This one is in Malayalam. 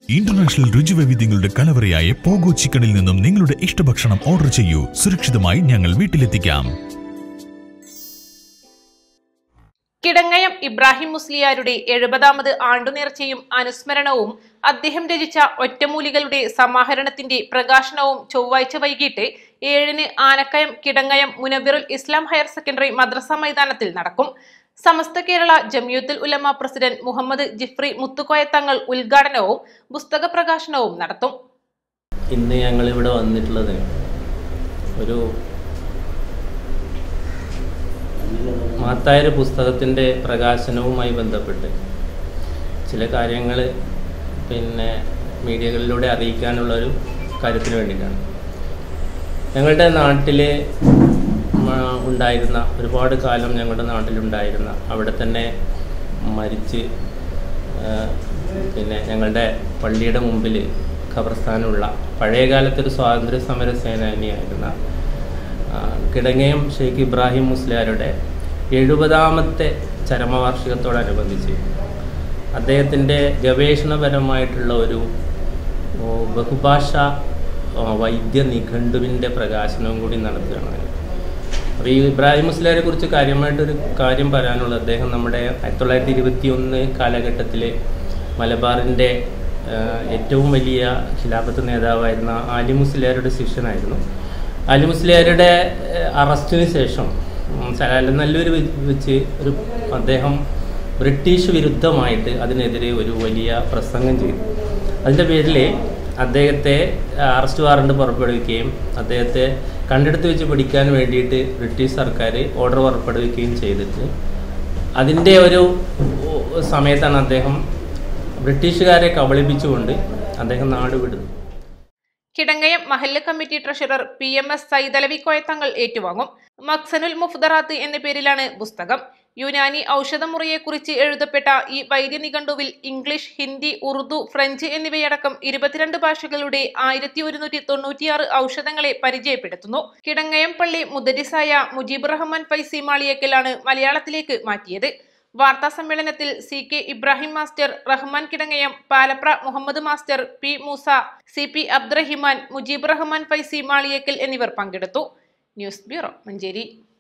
ഇന്റർനാഷണൽ രുചിവൈവിധ്യങ്ങളുടെ കലവറയായ പോഗോ ചിക്കനിൽ നിന്നും നിങ്ങളുടെ ഇഷ്ടഭക്ഷണം ഓർഡർ ചെയ്യൂ സുരക്ഷിതമായി ഞങ്ങൾ വീട്ടിലെത്തിക്കാം കിടങ്ങയം ഇബ്രാഹിം മുസ്ലിയാരുടെ എഴുപതാമത് ആണ്ടുനേർച്ചയും അനുസ്മരണവും അദ്ദേഹം രചിച്ച ഒറ്റമൂലികളുടെ സമാഹരണത്തിന്റെ പ്രകാശനവും ചൊവ്വാഴ്ച വൈകിട്ട് ഏഴിന് ആനക്കയം കിടങ്ങയം മുനവിറുൽ ഇസ്ലാം ഹയർ സെക്കൻഡറി മദ്രസ മൈതാനത്തിൽ നടക്കും സമസ്ത കേരള ജമിയത്തുൽ ഉലമ പ്രസിഡന്റ് മുഹമ്മദ് ജിഫ്രി മുത്തുക്കോയ തങ്ങൾ ഉദ്ഘാടനവും പുസ്തക പ്രകാശനവും നടത്തും ഇന്ന് ഞങ്ങൾ ഇവിടെ വന്നിട്ടുള്ളത് ഒരു മാത്തായൊരു പുസ്തകത്തിൻ്റെ പ്രകാശനവുമായി ബന്ധപ്പെട്ട് ചില കാര്യങ്ങൾ പിന്നെ മീഡിയകളിലൂടെ അറിയിക്കാനുള്ള ഒരു കാര്യത്തിന് വേണ്ടിയിട്ടാണ് ഞങ്ങളുടെ നാട്ടിൽ ഉണ്ടായിരുന്ന ഒരുപാട് കാലം ഞങ്ങളുടെ നാട്ടിലുണ്ടായിരുന്ന അവിടെ തന്നെ മരിച്ച് ആ, പിന്നെ ഞങ്ങളുടെ പള്ളിയുടെ മുമ്പിൽ ഖബർസ്ഥാനുള്ള പഴയ കാലത്തൊരു സ്വാതന്ത്ര്യ സമര സേനാനിയായിരുന്ന ആ, കിടങ്ങയം ഷെയ്ഖ് ഇബ്രാഹിം മുസ്ലിയാരുടെ എഴുപതാമത്തെ ചരമവാർഷികത്തോടനുബന്ധിച്ച് അദ്ദേഹത്തിൻ്റെ ഗവേഷണപരമായിട്ടുള്ള ഒരു ഓ, ബഹുഭാഷ ആ, വൈദ്യ നിഘണ്ടുവിൻ്റെ പ്രകാശനവും കൂടി നടത്തുകയാണ് അപ്പോൾ ഈ ഇബ്രാഹിം മുസ്ലിയാരെ കുറിച്ച് കാര്യമായിട്ടൊരു കാര്യം പറയാനുള്ളത് അദ്ദേഹം നമ്മുടെ ആയിരത്തി തൊള്ളായിരത്തി ഇരുപത്തി ഒന്ന് കാലഘട്ടത്തിലെ മലബാറിൻ്റെ ആ, ഏറ്റവും വലിയ ഖിലാഫത്ത് നേതാവായിരുന്ന ആലി മുസ്ലിയാരുടെ ശിഷ്യനായിരുന്നു ആലി മുസ്ലിയാരുടെ ആ, അറസ്റ്റിന് ശേഷം ഉം, സലാലനല്ലൂർ വെച്ച് ഒരു അദ്ദേഹം ബ്രിട്ടീഷ് വിരുദ്ധമായിട്ട് അതിനെതിരെ ഒരു വലിയ പ്രസംഗം ചെയ്തു അതിൻ്റെ പേരിൽ അദ്ദേഹത്തെ ആ, അറസ്റ്റ് വാറണ്ട് പുറപ്പെടുവിക്കുകയും അദ്ദേഹത്തെ കണ്ടെടുത്ത് വെച്ച് പിടിക്കാൻ വേണ്ടിയിട്ട് ബ്രിട്ടീഷ് സർക്കാർ ഓർഡർ പുറപ്പെടുവിക്കുകയും ചെയ്തിട്ട് അതിൻ്റെ ഒരു ഓ, സമയത്താണ് അദ്ദേഹം ബ്രിട്ടീഷുകാരെ കബളിപ്പിച്ചുകൊണ്ട് അദ്ദേഹം നാട് വിടുന്നത് കിടങ്ങയം മഹല്ല് committee treasurer P M S Saithalavi Koyathangal ഏറ്റുവാങ്ങും മക്സനുൽ മുഫ്ദറാത്ത് എന്ന പേരിലാണ് പുസ്തകം യുനാനി ഔഷധമുറിയെക്കുറിച്ച് എഴുതപ്പെട്ട ഈ വൈദ്യനിഘണ്ടുവിൽ ഇംഗ്ലീഷ് ഹിന്ദി ഉറുദു ഫ്രഞ്ച് എന്നിവയടക്കം ഇരുപത്തിരണ്ട് ഭാഷകളുടെ ആയിരത്തി ഒരുന്നൂറ്റി തൊണ്ണൂറ്റിയാറ് ഔഷധങ്ങളെ പരിചയപ്പെടുത്തുന്നു കിടങ്ങയം പള്ളി മുദരിസായ മുജീബ് റഹ്മാൻ ഫൈസി മാളിയക്കലാണ് മലയാളത്തിലേക്ക് മാറ്റിയത് വാർത്താ സമ്മേളനത്തിൽ C K Ibrahim master Rahman Kidangayam Palapra Muhammad master P Moosa C P Abdurahiman Mujeeb Rahman Faizy Maliyekkal എന്നിവർ പങ്കെടുത്തു ന്യൂസ് ബ്യൂറോ മഞ്ചേരി